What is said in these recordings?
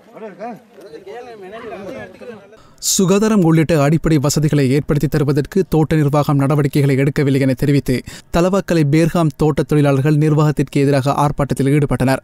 சுகாதாரம் உள்ளிட்ட அடிப்படை வசதிகளை ஏற்படுத்தி தருவதற்கு தோட்ட நிர்வாகம் நடவடிக்கைகளை எடுக்கவில்லை என தெரிவித்து தலவாக்கலை பேர்காம் தோட்ட தொழிலாளர்கள் நிர்வாகத்திற்கு எதிராக ஆர்ப்பாட்டத்தில் ஈடுபட்டனர்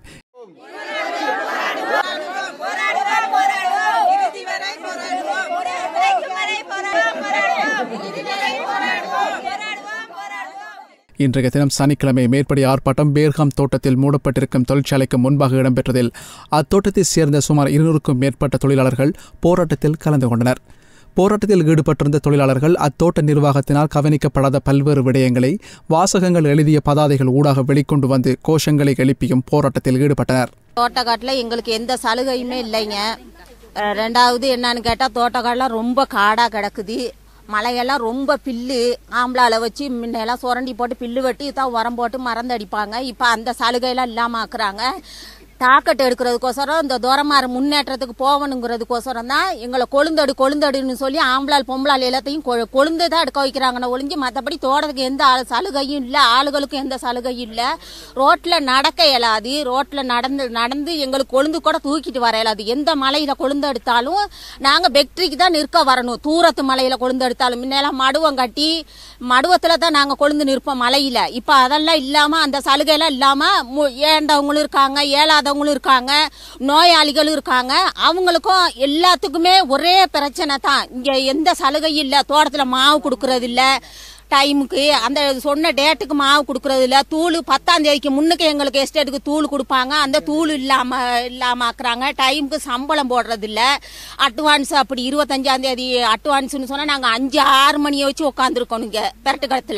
போராடுவோம் போராடுவோம் இறுதி வரை போராடுவோம் உரைக்கும் வரை போராடுவோம் போராடுவோம் இறுதி வரை போராடுவோம் போராடுவோம் போராடுவோம் இன்றைய தினம் சனிக்கிழமை மேற்படி ஆர்ப்பாட்டம் பேர்காம் தோட்டத்தில் மூடப்பட்டிருக்கும் தொழிற்சாலைக்கு முன்பாக இடம்பெற்றதில் அத்தோட்டத்தைச் சேர்ந்த சுமார் இருநூறுக்கும் மேற்பட்ட தொழிலாளர்கள் போராட்டத்தில் கலந்து கொண்டனர் போராட்டத்தில் ஈடுபட்டிருந்த தொழிலாளர்கள் அத்தோட்ட நிர்வாகத்தினால் கவனிக்கப்படாத பல்வேறு விடயங்களை வாசகங்கள் எழுதிய பதாதைகள் ஊடாக வெளிக்கொண்டு வந்து கோஷங்களை எழுப்பியும் போராட்டத்தில் ஈடுபட்டனர் தோட்டக்காட்டில் எங்களுக்கு எந்த சலுகையுமே இல்லைங்க அஹ் ரெண்டாவது என்னன்னு கேட்டால் தோட்டக்காடெலாம் ரொம்ப காடாக கிடக்குது மலையெல்லாம் ரொம்ப பில்லு ஆம்பளால வச்சு முன்னையெல்லாம் சுரண்டி போட்டு பில்லு வெட்டி தான் உரம் போட்டு மறந்தடிப்பாங்க இப்போ அந்த சலுகையெல்லாம் இல்லாமல் ஆக்குறாங்க தாக்கட்டு எடுக்கிறதுக்கோசரம் இந்த துரமாறு முன்னேற்றத்துக்கு போகணுங்கிறதுக்கோசரம் தான் எங்களை கொழுந்தடு கொழுந்தடுன்னு சொல்லி ஆம்பளால் பொம்பளால் எல்லாத்தையும் கொ- கொழுந்து தான் எடுக்க வைக்கிறாங்கன்னு ஒழிஞ்சு மற்றபடி தோட்டத்துக்கு எந்த ஆளு- சலுகையும் இல்லை ஆளுகளுக்கும் எந்த சலுகையும் இல்லை ரோட்டில் நடக்க இயலாது ரோட்டில் நடந்து நடந்து எங்களுக்கு கொழுந்து கூட தூக்கிட்டு வர இயலாது எந்த மலையில் கொழுந்து எடுத்தாலும் நாங்கள் பெக்ட்ரிக்கு தான் நிற்க வரணும் தூரத்து மலையில் கொழுந்து எடுத்தாலும் முன்னெல்லாம் மடுவம் கட்டி மடுவத்தில் தான் நாங்கள் கொழுந்து நிற்போம் மலையில் இப்போ அதெல்லாம் இல்லாமல் அந்த சலுகையெல்லாம் இல்லாமல் ஏண்டவங்களும் இருக்காங்க ஏழாதவங்களும் இருக்காங்க நோயாளிகளும் இருக்காங்க அவங்களுக்கும் எல்லாத்துக்குமே ஒரே பிரச்சனை தான் இங்கே எந்த சலுகையும் இல்லை தோட்டத்தில் மாவு கொடுக்கறது இல்லை டைமுக்கு அந்த சொன்ன டேட்டுக்கு மாவு கொடுக்கறது இல்ல தூள் பத்தாம் தேதிக்கு முன்னுக்கு எங்களுக்கு எஸ்டேட்டுக்கு தூள் கொடுப்பாங்க அந்த தூள் இல்லாம இல்லாம ஆக்குறாங்க டைமுக்கு சம்பளம் போடுறது இல்ல அட்வான்ஸ் அப்படி இருபத்தஞ்சாம் தேதி அட்வான்ஸ்னு சொன்னா நாங்க அஞ்சு ஆறு மணியை வச்சு உட்காந்துருக்கோம் இங்க பெரட்டு கடத்துல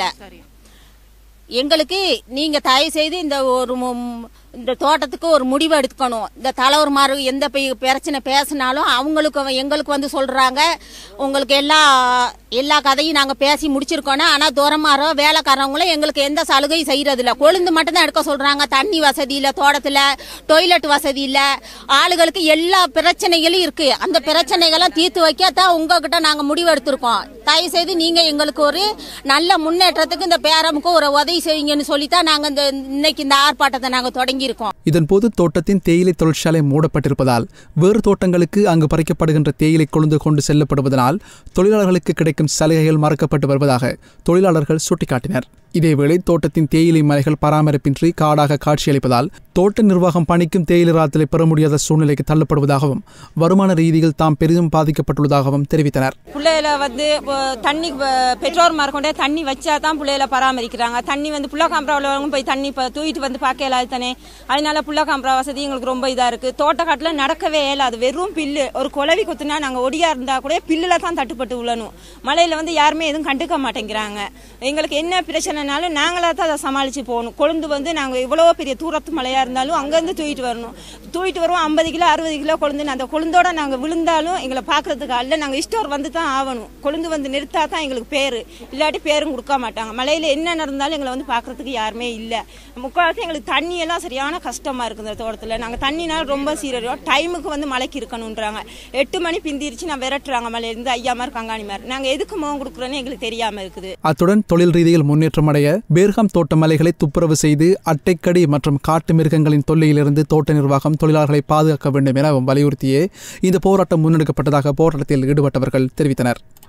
எங்களுக்கு நீங்க தயவு செய்து இந்த ஒரு மு- இந்த தோட்டத்துக்கு ஒரு முடிவு எடுக்கணும் இந்த தலைவர்மார் எந்த பெ- பிரச்சனை பேசினாலும் அவங்களுக்கு வ- எங்களுக்கு வந்து சொல்றாங்க உங்களுக்கு எல்லா எல்லா கதையும் நாங்க பேசி முடிச்சிருக்கோம் ஆனா தூரமாரோ வேலைக்காரவங்களும் எங்களுக்கு எந்த சலுகையும் செய்யறது இல்ல கொழுந்து மட்டும் தான் எடுக்க சொல்றாங்க தண்ணி வசதி இல்ல தோட்டத்துல டொய்லெட் வசதி இல்ல ஆளுகளுக்கு எல்லா பிரச்சனைகளும் இருக்கு அந்த பிரச்சனைகளை தீர்த்து வைக்கத்தான் உங்ககிட்ட நாங்க முடிவு எடுத்திருக்கோம் தயவு செய்து நீங்க எங்களுக்கு ஒரு நல்ல முன்னேற்றத்துக்கு இந்த பேரமுக்கு ஒரு உதவி செய்யுங்கன்னு சொல்லித்தான் நாங்க இந்த இன்னைக்கு இந்த ஆர்ப்பாட்டத்தை நாங்க தொடங்கி இருக்கோம் இதன்போது தோட்டத்தின் தேயிலை தொழிற்சாலை மூடப்பட்டிருப்பதால் வேறு தோட்டங்களுக்கு அங்கு பறிக்கப்படுகின்ற தேயிலை கொழுந்து கொண்டு செல்லப்படுவதனால் தொழிலாளர்களுக்கு கிடைக்கும் சலுகைகள் மறக்கப்பட்டு வருவதாக தொழிலாளர்கள் சுட்டிக்காட்டினர் இதேவேளை தோட்டத்தின் தேயிலை மலைகள் பராமரிப்பின்றி காடாக காட்சியளிப்பதால் தோட்ட நிர்வாகம் பணிக்கும் தேயிலை ராத்தலை பெற முடியாத சூழ்நிலைக்கு தள்ளப்படுவதாகவும் வருமான ரீதியில் தாம் பெரிதும் பாதிக்கப்பட்டுள்ளதாகவும் தெரிவித்தனர் பிள்ளைகளை வந்து இப்போ தண்ணி வ- பெற்றோர் கொண்டே தண்ணி வச்சா தான் பிள்ளைகளை பராமரிக்கிறாங்க தண்ணி வந்து புள்ள காம்பராவில் போய் தண்ணி இப்போ தூக்கிட்டு வந்து பார்க்க இயலாது தானே அதனால புள்ள காம்பரா வசதி எங்களுக்கு ரொம்ப இதாக இருக்குது தோட்டக்காட்டில் நடக்கவே இயலாது வெறும் பில்லு ஒரு குளவி கொத்துனா நாங்கள் ஒடியா இருந்தால் கூட பில்லில் தான் தட்டுப்பட்டு விழணும் மலையில் வந்து யாருமே எதுவும் கண்டுக்க மாட்டேங்கிறாங்க எங்களுக்கு என்ன பிரச்சனைனாலும் நாங்களாக தான் அதை சமாளித்து போகணும் கொழுந்து வந்து நாங்கள் எவ்வளோ பெரிய தூரத்து மலையாக இருந்தாலும் அங்கேருந்து தூக்கிட்டு வரணும் தூக்கிட்டு வருவோம் ஐம்பது கிலோ அறுபது கிலோ கொழுந்து அந்த கொழுந்தோட நாங்கள் விழுந்தாலும் எங்களை பார்க்கறதுக்கு அல்ல நாங்கள் இஷ்டோர் வந்து தான் ஆகணும் கொழுந்து வந்து நிறுத்தா தான் எங்களுக்கு பேர் இல்லாட்டி பேரும் கொடுக்க மாட்டாங்க மலையில் என்ன நடந்தாலும் எங்களை வந்து பார்க்கறதுக்கு யாருமே இல்லை முக்கால்வாசி எங்களுக்கு தண்ணி எல்லாம் சரியான கஷ்டமாக இருக்குது இந்த தோட்டத்தில் நாங்கள் தண்ணினால ரொம்ப சீரழிவோம் டைமுக்கு வந்து மலைக்கு இருக்கணுன்றாங்க எட்டு மணி பிந்திருச்சு நான் விரட்டுறாங்க மலையிலேருந்து ஐயா மாதிரி கங்காணி மாதிரி நாங்கள் எதுக்கு முகம் கொடுக்குறோன்னு எங்களுக்கு தெரியாமல் இருக்குது அத்துடன் தொழில் ரீதியில் முன்னேற்றமடைய பேர்காம் தோட்ட மலைகளை துப்புரவு செய்து அட்டைக்கடி மற்றும் காட்டு மிருகங்களின் தொல்லையிலிருந்து தோட்ட நிர்வாகம் தொழிலாளர்களை பாதுகாக்க வேண்டும் என வலியுறுத்தியே இந்த போராட்டம் முன்னெடுக்கப்பட்டதாக போராட்டத்தில் ஈடுபட்டவர்கள் தெரிவித்தனர்